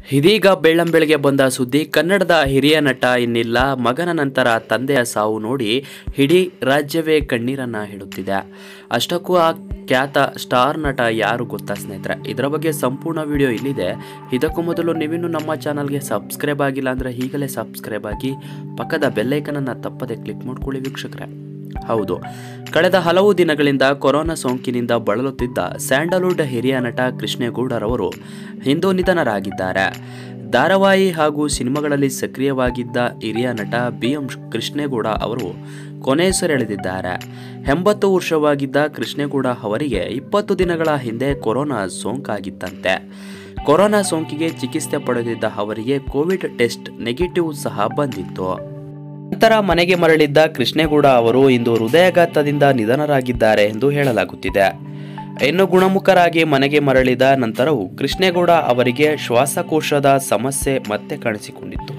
ಇದೀಗ ಬೆಳ್ಳಂಬೆಳಗ್ಗೆ ಬಂದ ಸುದ್ದಿ ಕನ್ನಡದ ಹಿರಿಯ ನಟ ಇನ್ನಿಲ್ಲ ಮಗನ ನಂತರ ತಂದೆಯ ಸಾವು ನೋಡಿ ಇಡೀ ರಾಜ್ಯವೇ ಕಣ್ಣೀರನ್ನ ಹಿಡುತ್ತಿದೆ ಅಷ್ಟಕ್ಕೂ ಆ ಖ್ಯಾತ ಸ್ಟಾರ್ ನಟ ಯಾರು ಗೊತ್ತಾ ಸ್ನೇಹಿತರೆ ಇದರ ಬಗ್ಗೆ ಸಂಪೂರ್ಣ ವಿಡಿಯೋ ಇಲ್ಲಿದೆ ಇದಕ್ಕೂ ಮೊದಲು ನೀವಿನ್ನು ನಮ್ಮ ಚಾನಲ್ಗೆ ಸಬ್ಸ್ಕ್ರೈಬ್ ಆಗಿಲ್ಲ ಅಂದರೆ ಈಗಲೇ ಸಬ್ಸ್ಕ್ರೈಬ್ ಆಗಿ ಪಕ್ಕದ ಬೆಲ್ಲೈಕನನ್ನು ತಪ್ಪದೆ ಕ್ಲಿಕ್ ಮಾಡ್ಕೊಳ್ಳಿ ವೀಕ್ಷಕರೇ ಹೌದು ಕಳೆದ ಹಲವು ದಿನಗಳಿಂದ ಕೊರೋನಾ ಸೋಂಕಿನಿಂದ ಬಳಲುತ್ತಿದ್ದ ಸ್ಯಾಂಡಲ್ವುಡ್ ಹಿರಿಯ ನಟ ಕೃಷ್ಣೇಗೌಡರವರು ಇಂದು ನಿಧನರಾಗಿದ್ದಾರೆ ಧಾರಾವಾಹಿ ಹಾಗೂ ಸಿನಿಮಾಗಳಲ್ಲಿ ಸಕ್ರಿಯವಾಗಿದ್ದ ಹಿರಿಯ ನಟ ಬಿ ಎಂ ಕೃಷ್ಣೇಗೌಡ ಅವರು ಕೊನೆಯುಸಿರೆಳೆದಿದ್ದಾರೆ ಎಂಬತ್ತು ವರ್ಷವಾಗಿದ್ದ ಕೃಷ್ಣೇಗೌಡ ಅವರಿಗೆ ಇಪ್ಪತ್ತು ದಿನಗಳ ಹಿಂದೆ ಕೊರೋನಾ ಸೋಂಕಾಗಿತ್ತಂತೆ ಕೊರೋನಾ ಸೋಂಕಿಗೆ ಚಿಕಿತ್ಸೆ ಪಡೆದಿದ್ದ ಅವರಿಗೆ ಕೋವಿಡ್ ಟೆಸ್ಟ್ ನೆಗೆಟಿವ್ ಸಹ ಬಂದಿತ್ತು ನಂತರ ಮನೆಗೆ ಮರಳಿದ್ದ ಕೃಷ್ಣೇಗೌಡ ಅವರು ಇಂದು ಹೃದಯಾಘಾತದಿಂದ ನಿಧನರಾಗಿದ್ದಾರೆ ಎಂದು ಹೇಳಲಾಗುತ್ತಿದೆ ಇನ್ನು ಗುಣಮುಖರಾಗಿ ಮನೆಗೆ ಮರಳಿದ ನಂತರವೂ ಕೃಷ್ಣೇಗೌಡ ಅವರಿಗೆ ಶ್ವಾಸಕೋಶದ ಸಮಸ್ಯೆ ಮತ್ತೆ ಕಾಣಿಸಿಕೊಂಡಿತ್ತು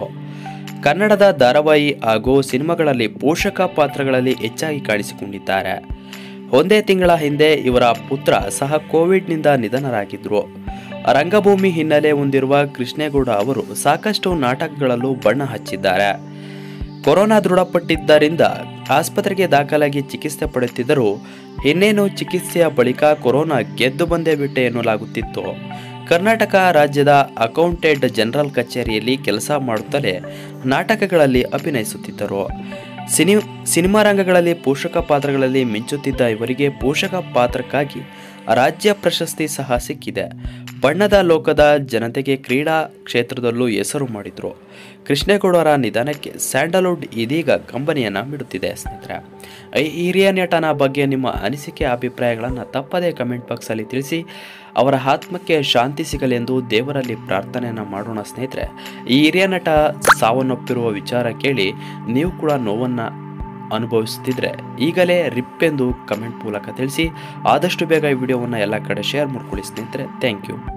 ಕನ್ನಡದ ಧಾರಾವಾಹಿ ಹಾಗೂ ಸಿನಿಮಾಗಳಲ್ಲಿ ಪೋಷಕ ಪಾತ್ರಗಳಲ್ಲಿ ಹೆಚ್ಚಾಗಿ ಕಾಣಿಸಿಕೊಂಡಿದ್ದಾರೆ ಒಂದೇ ತಿಂಗಳ ಹಿಂದೆ ಇವರ ಪುತ್ರ ಸಹ ಕೋವಿಡ್ನಿಂದ ನಿಧನರಾಗಿದ್ದರು ರಂಗಭೂಮಿ ಹಿನ್ನೆಲೆ ಹೊಂದಿರುವ ಕೃಷ್ಣೇಗೌಡ ಅವರು ಸಾಕಷ್ಟು ನಾಟಕಗಳಲ್ಲೂ ಬಣ್ಣ ಹಚ್ಚಿದ್ದಾರೆ ಕೊರೋನಾ ದೃಢಪಟ್ಟಿದ್ದರಿಂದ ಆಸ್ಪತ್ರೆಗೆ ದಾಖಲಾಗಿ ಚಿಕಿತ್ಸೆ ಪಡೆಯುತ್ತಿದ್ದರೂ ಇನ್ನೇನು ಚಿಕಿತ್ಸೆಯ ಬಳಿಕ ಕೊರೋನಾ ಗೆದ್ದು ಬಂದೇ ಬಿಟ್ಟೆ ಎನ್ನಲಾಗುತ್ತಿತ್ತು ಕರ್ನಾಟಕ ರಾಜ್ಯದ ಅಕೌಂಟೆಂಟ್ ಜನರಲ್ ಕಚೇರಿಯಲ್ಲಿ ಕೆಲಸ ಮಾಡುತ್ತಲೇ ನಾಟಕಗಳಲ್ಲಿ ಅಭಿನಯಿಸುತ್ತಿದ್ದರು ಸಿನಿ ಸಿನಿಮಾ ರಂಗಗಳಲ್ಲಿ ಪೋಷಕ ಪಾತ್ರಗಳಲ್ಲಿ ಮಿಂಚುತ್ತಿದ್ದ ಇವರಿಗೆ ಪೋಷಕ ಪಾತ್ರಕ್ಕಾಗಿ ರಾಜ್ಯ ಪ್ರಶಸ್ತಿ ಸಹ ಸಿಕ್ಕಿದೆ ಬಣ್ಣದ ಲೋಕದ ಜನತೆಗೆ ಕ್ರೀಡಾ ಕ್ಷೇತ್ರದಲ್ಲೂ ಹೆಸರು ಮಾಡಿದರು ಕೃಷ್ಣೇಗೌಡರ ನಿಧನಕ್ಕೆ ಸ್ಯಾಂಡಲ್ವುಡ್ ಇದೀಗ ಕಂಬನಿಯನ್ನು ಬಿಡುತ್ತಿದೆ ಸ್ನೇಹಿತರೆ ಈ ಹಿರಿಯ ನಟನ ಬಗ್ಗೆ ನಿಮ್ಮ ಅನಿಸಿಕೆ ಅಭಿಪ್ರಾಯಗಳನ್ನು ತಪ್ಪದೇ ಕಮೆಂಟ್ ಬಾಕ್ಸಲ್ಲಿ ತಿಳಿಸಿ ಅವರ ಆತ್ಮಕ್ಕೆ ಶಾಂತಿ ಸಿಗಲಿ ಎಂದು ದೇವರಲ್ಲಿ ಪ್ರಾರ್ಥನೆಯನ್ನು ಮಾಡೋಣ ಸ್ನೇಹಿತರೆ ಈ ಹಿರಿಯ ನಟ ಸಾವನ್ನಪ್ಪಿರುವ ವಿಚಾರ ಕೇಳಿ ನೀವು ಕೂಡ ನೋವನ್ನು ಅನುಭವಿಸುತ್ತಿದ್ರೆ ಈಗಲೇ ರಿಪ್ ಎಂದು ಕಮೆಂಟ್ ಮೂಲಕ ತಿಳಿಸಿ ಆದಷ್ಟು ಬೇಗ ಈ ವಿಡಿಯೋವನ್ನು ಎಲ್ಲ ಕಡೆ ಶೇರ್ ಮಾಡ್ಕೊಳ್ಳಿ ಸ್ನೇಹಿತರೆ ಥ್ಯಾಂಕ್ ಯು